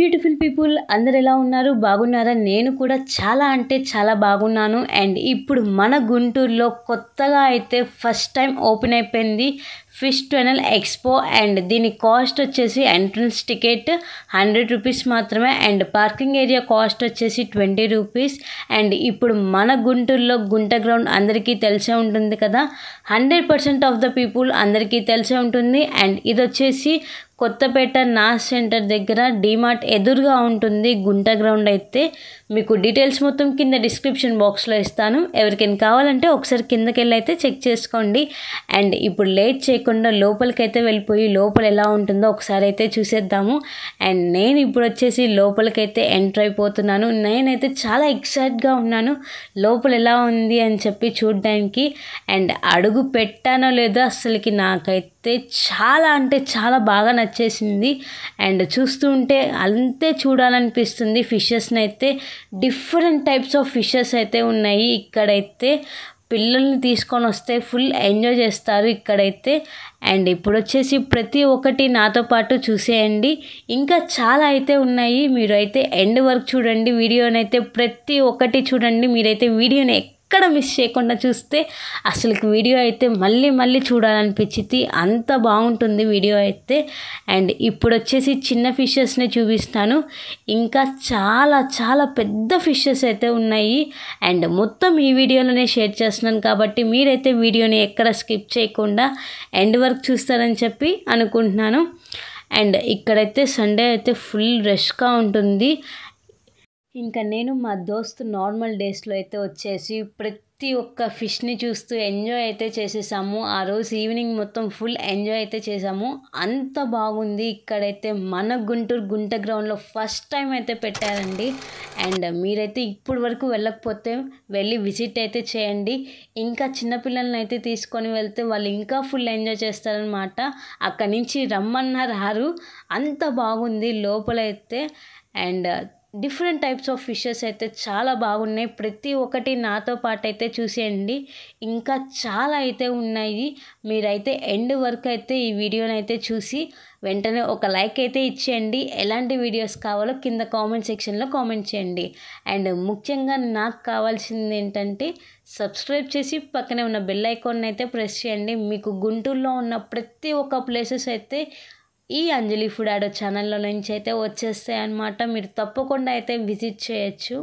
beautiful people అందరు ఎలా ఉన్నారు బాగున్నారా నేను కూడా చాలా అంటే చాలా బాగున్నాను అండ్ ఇప్పుడు మన గుంటూరులో కొత్తగా అయితే ఫస్ట్ టైం ఓపెన్ అయిపోయింది ఫిష్ టనల్ ఎక్స్పో అండ్ దీని కాస్ట్ వచ్చేసి ఎంట్రన్స్ టికెట్ హండ్రెడ్ రూపీస్ మాత్రమే అండ్ పార్కింగ్ ఏరియా కాస్ట్ వచ్చేసి ట్వంటీ రూపీస్ అండ్ ఇప్పుడు మన గుంటూరులో గుంట గ్రౌండ్ అందరికీ తెలిసే ఉంటుంది కదా hundred percent of the people అందరికీ తెలిసే ఉంటుంది అండ్ ఇది వచ్చేసి కొత్తపేట నాస్ సెంటర్ దగ్గర డీమార్ట్ ఎదురుగా ఉంటుంది గుంట గ్రౌండ్ అయితే మీకు డీటెయిల్స్ మొత్తం కింద డిస్క్రిప్షన్ బాక్స్లో ఇస్తాను ఎవరికైనా కావాలంటే ఒకసారి కిందకి వెళ్ళి అయితే చెక్ చేసుకోండి అండ్ ఇప్పుడు లేట్ చేయకుండా లోపలికైతే వెళ్ళిపోయి లోపల ఎలా ఉంటుందో ఒకసారి అయితే చూసేద్దాము అండ్ నేను ఇప్పుడు వచ్చేసి లోపలికైతే ఎంటర్ అయిపోతున్నాను నేనైతే చాలా ఎక్సైట్గా ఉన్నాను లోపల ఎలా ఉంది అని చెప్పి చూడడానికి అండ్ అడుగు పెట్టానో లేదో అసలుకి నాకైతే చాలా అంటే చాలా బాగా నచ్చేసింది అండ్ చూస్తూ ఉంటే అంతే చూడాలనిపిస్తుంది ఫిషెస్ని అయితే డిఫరెంట్ టైప్స్ ఆఫ్ ఫిషెస్ అయితే ఉన్నాయి ఇక్కడైతే పిల్లల్ని తీసుకొని వస్తే ఫుల్ ఎంజాయ్ చేస్తారు ఇక్కడైతే అండ్ ఇప్పుడు వచ్చేసి ప్రతి ఒక్కటి నాతో పాటు చూసేయండి ఇంకా చాలా అయితే ఉన్నాయి మీరు అయితే ఎండ్ వరకు చూడండి వీడియోనైతే ప్రతి ఒక్కటి చూడండి మీరైతే వీడియోని ఎక్కడ మిస్ చేయకుండా చూస్తే అసలుకి వీడియో అయితే మళ్ళీ మళ్ళీ చూడాలనిపించింది అంత బాగుంటుంది వీడియో అయితే అండ్ ఇప్పుడు వచ్చేసి చిన్న ఫిషెస్ని చూపిస్తాను ఇంకా చాలా చాలా పెద్ద ఫిషెస్ అయితే ఉన్నాయి అండ్ మొత్తం ఈ వీడియోలోనే షేర్ చేస్తున్నాను కాబట్టి మీరైతే వీడియోని ఎక్కడ స్కిప్ చేయకుండా ఎండ్ వరకు చూస్తారని చెప్పి అనుకుంటున్నాను అండ్ ఇక్కడైతే సండే అయితే ఫుల్ రష్గా ఉంటుంది ఇంకా నేను మా దోస్తు నార్మల్ డేస్లో అయితే వచ్చేసి ప్రతి ఒక్క ఫిష్ని చూస్తూ ఎంజాయ్ అయితే చేసేసాము ఆ రోజు ఈవినింగ్ మొత్తం ఫుల్ ఎంజాయ్ అయితే చేసాము అంత బాగుంది ఇక్కడైతే మన గుంటూరు గుంట గ్రౌండ్లో ఫస్ట్ టైం అయితే పెట్టారండి అండ్ మీరైతే ఇప్పుడు వరకు వెళ్ళకపోతే వెళ్ళి విజిట్ అయితే చేయండి ఇంకా చిన్నపిల్లల్ని అయితే తీసుకొని వెళ్తే వాళ్ళు ఇంకా ఫుల్ ఎంజాయ్ చేస్తారనమాట అక్కడి నుంచి రమ్మన్న రారు అంత బాగుంది లోపలైతే and different types of fishes అయితే చాలా బాగున్నాయి ప్రతి ఒక్కటి నాతో పాటు అయితే చూసేయండి ఇంకా చాలా అయితే ఉన్నాయి మీరైతే ఎండ్ వరకు అయితే ఈ వీడియోని అయితే చూసి వెంటనే ఒక లైక్ అయితే ఇచ్చేయండి ఎలాంటి వీడియోస్ కావాలో కింద కామెంట్ సెక్షన్లో కామెంట్ చేయండి అండ్ ముఖ్యంగా నాకు కావాల్సింది ఏంటంటే సబ్స్క్రైబ్ చేసి పక్కనే ఉన్న బెల్ ఐకాన్ అయితే ప్రెస్ చేయండి మీకు గుంటూరులో ఉన్న ప్రతి ఒక్క ప్లేసెస్ అయితే ఈ అంజలి ఫుడ్ ఆడో ఛానల్లో నుంచి అయితే వచ్చేస్తాయి అనమాట మీరు తప్పకుండా అయితే విజిట్ చేయొచ్చు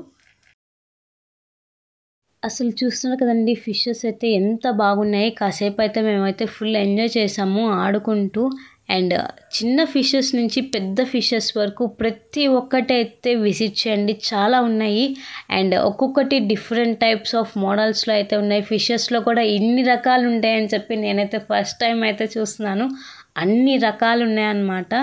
అసలు చూస్తున్నారు కదండి ఫిషెస్ అయితే ఎంత బాగున్నాయి కాసేపు అయితే మేమైతే ఫుల్ ఎంజాయ్ చేసాము ఆడుకుంటూ అండ్ చిన్న ఫిషెస్ నుంచి పెద్ద ఫిషెస్ వరకు ప్రతి ఒక్కటి అయితే విజిట్ చేయండి చాలా ఉన్నాయి అండ్ ఒక్కొక్కటి డిఫరెంట్ టైప్స్ ఆఫ్ మోడల్స్లో అయితే ఉన్నాయి ఫిషెస్లో కూడా ఇన్ని రకాలు ఉంటాయని చెప్పి నేనైతే ఫస్ట్ టైం అయితే చూస్తున్నాను అన్ని రకాలు ఉన్నాయన్నమాట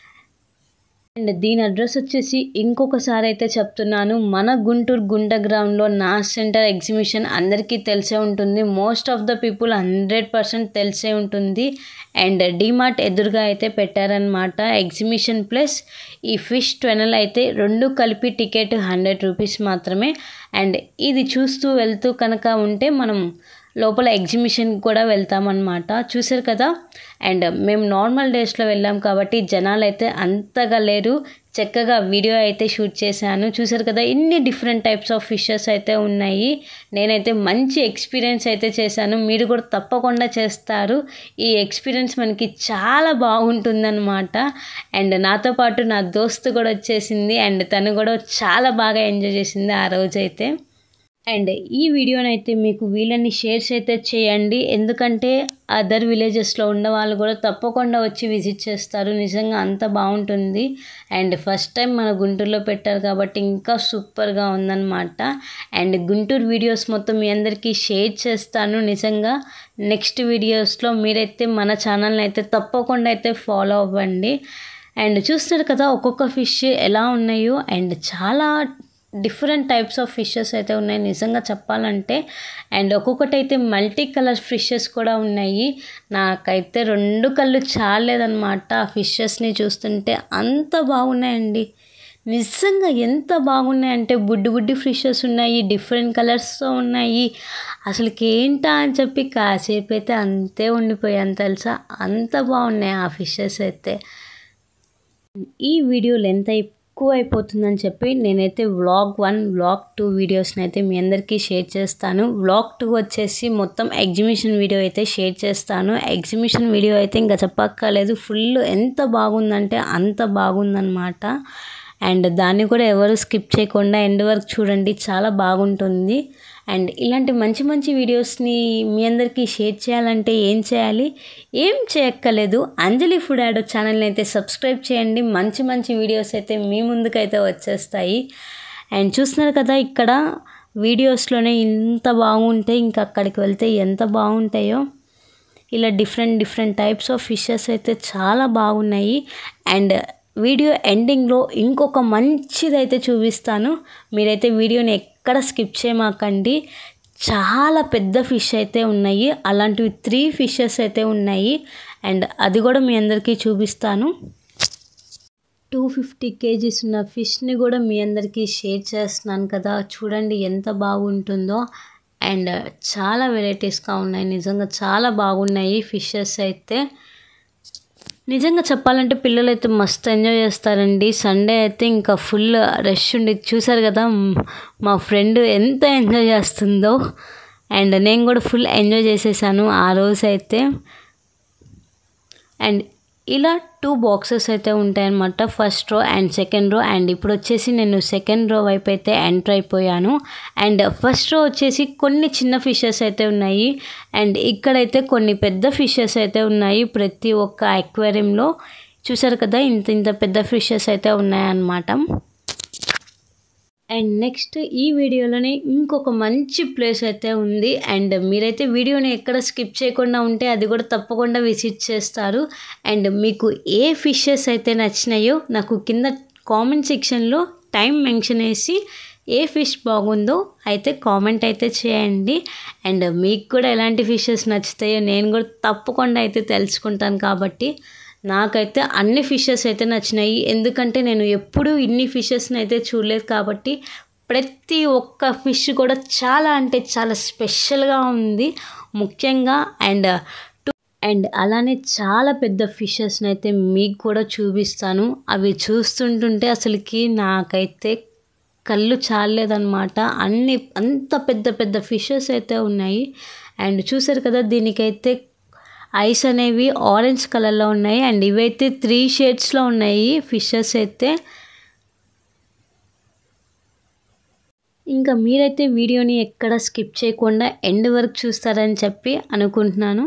అండ్ దీని అడ్రస్ వచ్చేసి ఇంకొకసారి అయితే చెప్తున్నాను మన గుంటూరు గుంట గ్రౌండ్లో నాస్ సెంటర్ ఎగ్జిబిషన్ అందరికీ తెలిసే ఉంటుంది most of the people hundred percent తెలిసే ఉంటుంది అండ్ డిమార్ట్ ఎదురుగా అయితే పెట్టారనమాట ఎగ్జిబిషన్ ప్లస్ ఈ ఫిష్ ట్వెనల్ అయితే రెండు కలిపి టికెట్ హండ్రెడ్ రూపీస్ మాత్రమే అండ్ ఇది చూస్తూ వెళ్తూ కనుక ఉంటే మనం లోపల ఎగ్జిబిషన్ కూడా వెళ్తామన్నమాట చూసారు కదా అండ్ మేము నార్మల్ డేస్లో వెళ్ళాం కాబట్టి జనాలు అయితే అంతగా లేరు చక్కగా వీడియో అయితే షూట్ చేశాను చూసారు కదా ఇన్ని డిఫరెంట్ టైప్స్ ఆఫ్ ఫిషెస్ అయితే ఉన్నాయి నేనైతే మంచి ఎక్స్పీరియన్స్ అయితే చేశాను మీరు కూడా తప్పకుండా చేస్తారు ఈ ఎక్స్పీరియన్స్ మనకి చాలా బాగుంటుందన్నమాట అండ్ నాతో పాటు నా దోస్తు కూడా వచ్చేసింది అండ్ తను కూడా చాలా బాగా ఎంజాయ్ చేసింది ఆ రోజైతే అండ్ ఈ వీడియోనైతే మీకు వీళ్ళని షేర్స్ అయితే చేయండి ఎందుకంటే అదర్ విలేజెస్లో ఉన్న వాళ్ళు కూడా తప్పకుండా వచ్చి విజిట్ చేస్తారు నిజంగా అంత బాగుంటుంది అండ్ ఫస్ట్ టైం మన గుంటూరులో పెట్టారు కాబట్టి ఇంకా సూపర్గా ఉందన్నమాట అండ్ గుంటూరు వీడియోస్ మొత్తం మీ అందరికీ షేర్ చేస్తాను నిజంగా నెక్స్ట్ వీడియోస్లో మీరైతే మన ఛానల్ని అయితే తప్పకుండా అయితే ఫాలో అవ్వండి అండ్ చూస్తారు కదా ఒక్కొక్క ఫిష్ ఎలా ఉన్నాయో అండ్ చాలా డిఫరెంట్ టైప్స్ ఆఫ్ ఫిషెస్ అయితే ఉన్నాయి నిజంగా చెప్పాలంటే అండ్ ఒక్కొక్కటి అయితే మల్టీ కలర్ ఫిషెస్ కూడా ఉన్నాయి నాకైతే రెండు కళ్ళు చాలేదన్నమాట ఆ ఫిషెస్ని చూస్తుంటే అంత బాగున్నాయండి నిజంగా ఎంత బాగున్నాయంటే బుడ్డి బుడ్డి ఫిషెస్ ఉన్నాయి డిఫరెంట్ కలర్స్తో ఉన్నాయి అసలుకి ఏంటా అని చెప్పి కాసేపు అయితే అంతే ఉండిపోయాను తెలుసా అంత బాగున్నాయి ఆ ఫిషెస్ అయితే ఈ వీడియో లెంత్ అయి ఎక్కువ అయిపోతుందని చెప్పి నేనైతే వ్లాగ్ వన్ వ్లాగ్ టూ వీడియోస్ని అయితే మీ అందరికీ షేర్ చేస్తాను వ్లాగ్ టూ వచ్చేసి మొత్తం ఎగ్జిబిషన్ వీడియో అయితే షేర్ చేస్తాను ఎగ్జిబిషన్ వీడియో అయితే ఇంకా చెప్పక్కర్లేదు ఫుల్ ఎంత బాగుందంటే అంత బాగుందన్నమాట అండ్ దాన్ని కూడా ఎవరు స్కిప్ చేయకుండా ఎండ్ వరకు చూడండి చాలా బాగుంటుంది అండ్ ఇలాంటి మంచి మంచి వీడియోస్ని మీ అందరికీ షేర్ చేయాలంటే ఏం చేయాలి ఏం చేయక్కర్లేదు అంజలి ఫుడ్ యాడో ఛానల్ని అయితే సబ్స్క్రైబ్ చేయండి మంచి మంచి వీడియోస్ అయితే మీ ముందుకైతే వచ్చేస్తాయి అండ్ చూస్తున్నారు కదా ఇక్కడ వీడియోస్లోనే ఇంత బాగుంటాయి ఇంకా అక్కడికి వెళ్తే ఎంత బాగుంటాయో ఇలా different different types of fishes అయితే చాలా బాగున్నాయి అండ్ వీడియో ఎండింగ్లో ఇంకొక మంచిదైతే చూపిస్తాను మీరైతే వీడియోని ఎక్కడ స్కిప్ చేయమాకండి చాలా పెద్ద ఫిష్ అయితే ఉన్నాయి అలాంటివి త్రీ ఫిషెస్ అయితే ఉన్నాయి అండ్ అది కూడా మీ అందరికీ చూపిస్తాను టూ ఫిఫ్టీ కేజీస్ ఉన్న ఫిష్ని కూడా మీ అందరికీ షేర్ చేస్తున్నాను కదా చూడండి ఎంత బాగుంటుందో అండ్ చాలా వెరైటీస్గా ఉన్నాయి నిజంగా చాలా బాగున్నాయి ఫిషెస్ అయితే నిజంగా చెప్పాలంటే పిల్లలు అయితే మస్తు ఎంజాయ్ చేస్తారండి సండే అయితే ఇంకా ఫుల్ రష్ ఉండి చూసారు కదా మా ఫ్రెండ్ ఎంత ఎంజాయ్ చేస్తుందో అండ్ నేను కూడా ఫుల్ ఎంజాయ్ చేసేసాను ఆ రోజు అయితే అండ్ ఇలా టూ బాక్సెస్ అయితే ఉంటాయన్నమాట first row and second row and ఇప్పుడు వచ్చేసి నేను సెకండ్ రో వైపు అయితే ఎంటర్ అయిపోయాను అండ్ ఫస్ట్ రో వచ్చేసి కొన్ని చిన్న ఫిషెస్ అయితే ఉన్నాయి అండ్ ఇక్కడైతే కొన్ని పెద్ద ఫిషెస్ అయితే ఉన్నాయి ప్రతి ఒక్క అక్వేరియంలో చూసారు కదా ఇంత ఇంత పెద్ద ఫిషెస్ అయితే ఉన్నాయన్నమాట అండ్ నెక్స్ట్ ఈ వీడియోలోనే ఇంకొక మంచి ప్లేస్ అయితే ఉంది అండ్ మీరైతే వీడియోని ఎక్కడ స్కిప్ చేయకుండా ఉంటే అది కూడా తప్పకుండా విజిట్ చేస్తారు అండ్ మీకు ఏ ఫిషెస్ అయితే నచ్చినాయో నాకు కింద కామెంట్ సెక్షన్లో టైం మెన్షన్ చేసి ఏ ఫిష్ బాగుందో అయితే కామెంట్ అయితే చేయండి అండ్ మీకు కూడా ఎలాంటి ఫిషెస్ నచ్చుతాయో నేను కూడా తప్పకుండా అయితే తెలుసుకుంటాను కాబట్టి నాకైతే అన్ని ఫిషెస్ అయితే నచ్చినాయి ఎందుకంటే నేను ఎప్పుడూ ఇన్ని ఫిషెస్ని అయితే చూడలేదు కాబట్టి ప్రతి ఒక్క ఫిష్ కూడా చాలా అంటే చాలా స్పెషల్గా ఉంది ముఖ్యంగా అండ్ అండ్ అలానే చాలా పెద్ద ఫిషెస్ని అయితే మీకు కూడా చూపిస్తాను అవి చూస్తుంటుంటే అసలుకి నాకైతే కళ్ళు చాలేదన్నమాట అన్ని అంత పెద్ద పెద్ద ఫిషెస్ అయితే ఉన్నాయి అండ్ చూసారు కదా దీనికైతే ఐస్ అనేవి ఆరెంజ్ కలర్లో ఉన్నాయి అండ్ ఇవైతే త్రీ షేడ్స్లో ఉన్నాయి ఫిషెస్ అయితే ఇంకా మీరైతే వీడియోని ఎక్కడ స్కిప్ చేయకుండా ఎండ్ వరకు చూస్తారని చెప్పి అనుకుంటున్నాను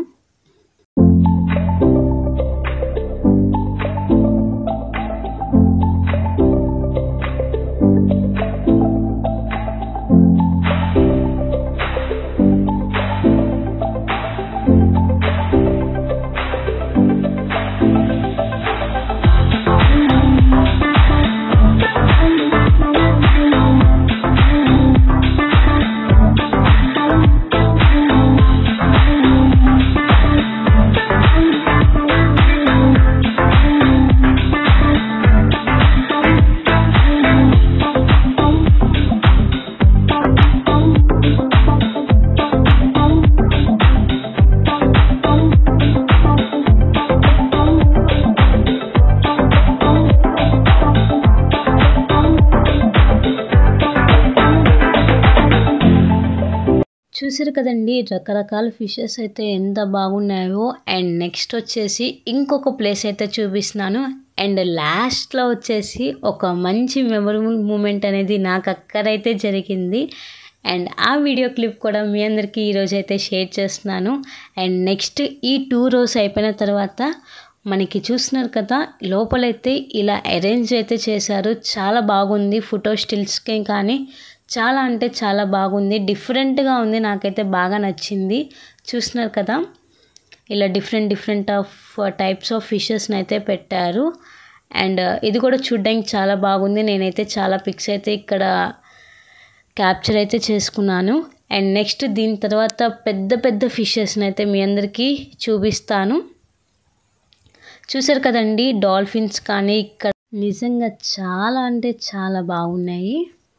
చూసారు కదండి రకరకాల ఫిషెస్ అయితే ఎంత బాగున్నాయో అండ్ నెక్స్ట్ వచ్చేసి ఇంకొక ప్లేస్ అయితే చూపిస్తున్నాను అండ్ లాస్ట్లో వచ్చేసి ఒక మంచి మెమరబుల్ మూమెంట్ అనేది నాకు అక్కడైతే జరిగింది అండ్ ఆ వీడియో క్లిప్ కూడా మీ అందరికీ ఈరోజు అయితే షేర్ చేస్తున్నాను అండ్ నెక్స్ట్ ఈ టూ రోస్ అయిపోయిన తర్వాత మనకి చూస్తున్నారు కదా లోపలైతే ఇలా అరేంజ్ అయితే చేశారు చాలా బాగుంది ఫోటో స్టిల్స్కి కానీ చాలా అంటే చాలా బాగుంది డిఫరెంట్గా ఉంది నాకైతే బాగా నచ్చింది చూస్తున్నారు కదా ఇలా different different of types of ఫిషెస్ని అయితే పెట్టారు అండ్ ఇది కూడా చూడ్డానికి చాలా బాగుంది నేనైతే చాలా పిక్స్ అయితే ఇక్కడ క్యాప్చర్ అయితే చేసుకున్నాను అండ్ నెక్స్ట్ దీని తర్వాత పెద్ద పెద్ద ఫిషెస్ని అయితే మీ అందరికీ చూపిస్తాను చూసారు కదండి డాల్ఫిన్స్ కానీ ఇక్కడ నిజంగా చాలా అంటే చాలా బాగున్నాయి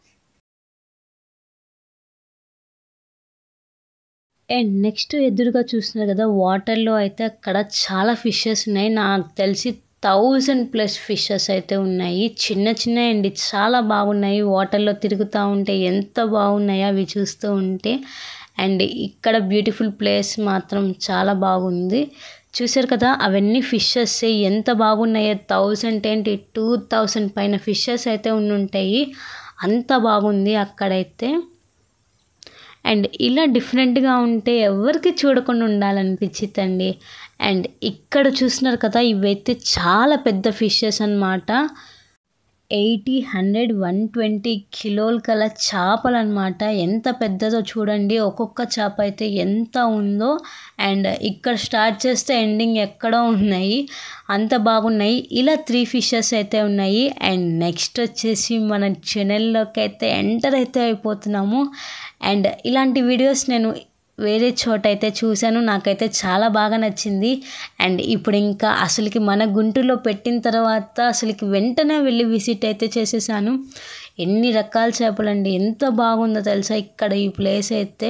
అండ్ నెక్స్ట్ ఎదురుగా చూస్తున్నారు కదా వాటర్లో అయితే అక్కడ చాలా ఫిషెస్ ఉన్నాయి నాకు తెలిసి థౌజండ్ ప్లస్ ఫిషెస్ అయితే ఉన్నాయి చిన్న చిన్న అండి చాలా బాగున్నాయి వాటర్లో తిరుగుతూ ఉంటే ఎంత బాగున్నాయో అవి చూస్తూ ఉంటే అండ్ ఇక్కడ బ్యూటిఫుల్ ప్లేస్ మాత్రం చాలా బాగుంది చూసారు కదా అవన్నీ ఫిషెస్ ఎంత బాగున్నాయో థౌజండ్ ఏంటి టూ థౌజండ్ పైన ఫిషెస్ అయితే ఉండుంటాయి అంత బాగుంది అక్కడైతే అండ్ ఇలా డిఫరెంట్గా ఉంటే ఎవరికి చూడకుండా ఉండాలనిపించిద్దండి అండ్ ఇక్కడ చూస్తున్నారు కదా ఇవైతే చాలా పెద్ద ఫిషెస్ అన్నమాట ఎయిటీ హండ్రెడ్ వన్ ట్వంటీ కిలోల కల చేపలు అనమాట ఎంత పెద్దదో చూడండి ఒక్కొక్క చేప అయితే ఎంత ఉందో అండ్ ఇక్కడ స్టార్ట్ చేస్తే ఎండింగ్ ఎక్కడో ఉన్నాయి అంత బాగున్నాయి ఇలా త్రీ ఫిషెస్ అయితే ఉన్నాయి అండ్ నెక్స్ట్ వచ్చేసి మన ఛానల్లోకి అయితే ఎంటర్ అయితే అయిపోతున్నాము అండ్ ఇలాంటి వీడియోస్ నేను వేరే చోట అయితే చూశాను నాకైతే చాలా బాగా నచ్చింది అండ్ ఇప్పుడు ఇంకా అసలుకి మన గుంటూరులో పెట్టిన తర్వాత అసలుకి వెంటనే వెళ్ళి విజిట్ అయితే చేసేసాను ఎన్ని రకాల చేపలండి ఎంత బాగుందో తెలుసా ఇక్కడ ఈ ప్లేస్ అయితే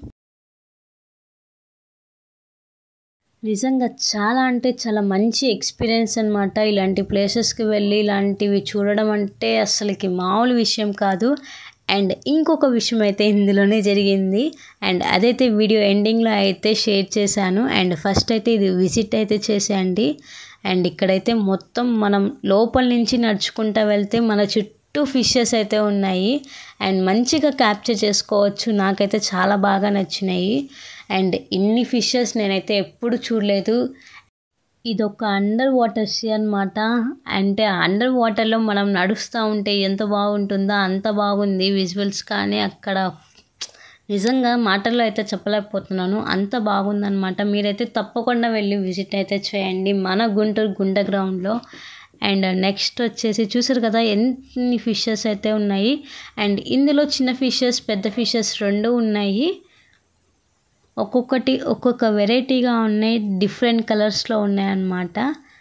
నిజంగా చాలా అంటే చాలా మంచి ఎక్స్పీరియన్స్ అనమాట ఇలాంటి ప్లేసెస్కి వెళ్ళి ఇలాంటివి చూడడం అంటే అసలుకి మామూలు విషయం కాదు అండ్ ఇంకొక విషయం అయితే ఇందులోనే జరిగింది అండ్ అదైతే వీడియో ఎండింగ్లో అయితే షేర్ చేశాను అండ్ ఫస్ట్ అయితే ఇది విజిట్ అయితే చేసేయండి అండ్ ఇక్కడైతే మొత్తం మనం లోపల నుంచి నడుచుకుంటూ వెళ్తే మన చుట్టూ ఫిషెస్ అయితే ఉన్నాయి అండ్ మంచిగా క్యాప్చర్ చేసుకోవచ్చు నాకైతే చాలా బాగా నచ్చినాయి అండ్ ఇన్ని ఫిషెస్ నేనైతే ఎప్పుడు చూడలేదు ఇదొక అండర్ వాటర్ సీ అనమాట అంటే అండర్ వాటర్లో మనం నడుస్తూ ఉంటే ఎంత బాగుంటుందో అంత బాగుంది విజువల్స్ కానీ అక్కడ నిజంగా మాటల్లో అయితే చెప్పలేకపోతున్నాను అంత బాగుందనమాట మీరైతే తప్పకుండా వెళ్ళి విజిట్ అయితే చేయండి మన గుంటూరు గుండె గ్రౌండ్లో అండ్ నెక్స్ట్ వచ్చేసి చూసారు కదా ఎన్ని ఫిషెస్ అయితే ఉన్నాయి అండ్ ఇందులో చిన్న ఫిషెస్ పెద్ద ఫిషెస్ రెండు ఉన్నాయి ఒక్కొక్కటి ఒక్కొక్క వెరైటీగా ఉన్నాయి డిఫరెంట్ కలర్స్లో ఉన్నాయన్నమాట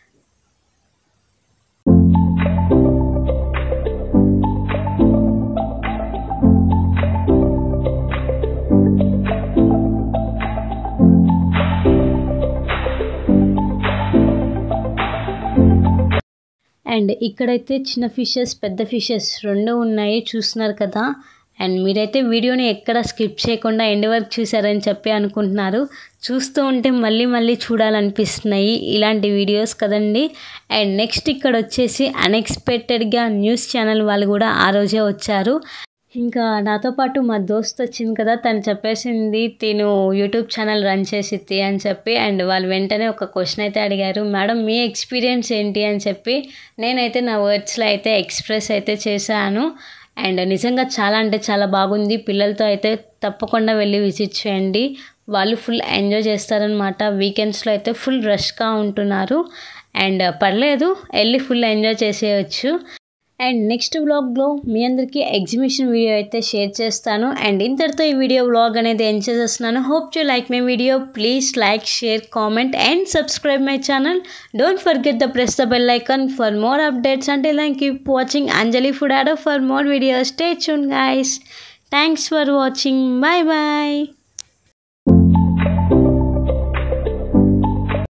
అండ్ ఇక్కడైతే చిన్న ఫిషెస్ పెద్ద ఫిషెస్ రెండు ఉన్నాయి చూస్తున్నారు కదా అండ్ మీరైతే వీడియోని ఎక్కడ స్కిప్ చేయకుండా ఎండ్ వరకు చూసారని చెప్పి అనుకుంటున్నారు చూస్తూ ఉంటే మళ్ళీ మళ్ళీ చూడాలనిపిస్తున్నాయి ఇలాంటి వీడియోస్ కదండి అండ్ నెక్స్ట్ ఇక్కడ వచ్చేసి అన్ఎక్స్పెక్టెడ్గా న్యూస్ ఛానల్ వాళ్ళు కూడా ఆ రోజే వచ్చారు ఇంకా నాతో పాటు మా దోస్త్ వచ్చింది కదా తను చెప్పేసింది తిను యూట్యూబ్ ఛానల్ రన్ చేసిద్ది అని చెప్పి అండ్ వాళ్ళు వెంటనే ఒక క్వశ్చన్ అయితే అడిగారు మేడం మీ ఎక్స్పీరియన్స్ ఏంటి అని చెప్పి నేనైతే నా వర్డ్స్లో అయితే ఎక్స్ప్రెస్ అయితే చేశాను అండ్ నిజంగా చాలా అంటే చాలా బాగుంది పిల్లలతో అయితే తప్పకుండా వెళ్ళి విజిట్ చేయండి వాళ్ళు ఫుల్ ఎంజాయ్ చేస్తారనమాట వీకెండ్స్లో అయితే ఫుల్ రష్గా ఉంటున్నారు అండ్ పర్లేదు వెళ్ళి ఫుల్ ఎంజాయ్ చేసేయచ్చు అండ్ నెక్స్ట్ వ్లాగ్లో మీ అందరికీ ఎగ్జిబిషన్ వీడియో అయితే షేర్ చేస్తాను అండ్ ఇంతటితో ఈ వీడియో వ్లాగ్ అనేది ఎండ్ చేసేస్తున్నాను hope you like my video please like share comment and subscribe my channel don't forget the press the bell icon for more updates అంటే like keep watching Anjali food ఆడో for more videos stay చూన్ guys thanks for watching bye bye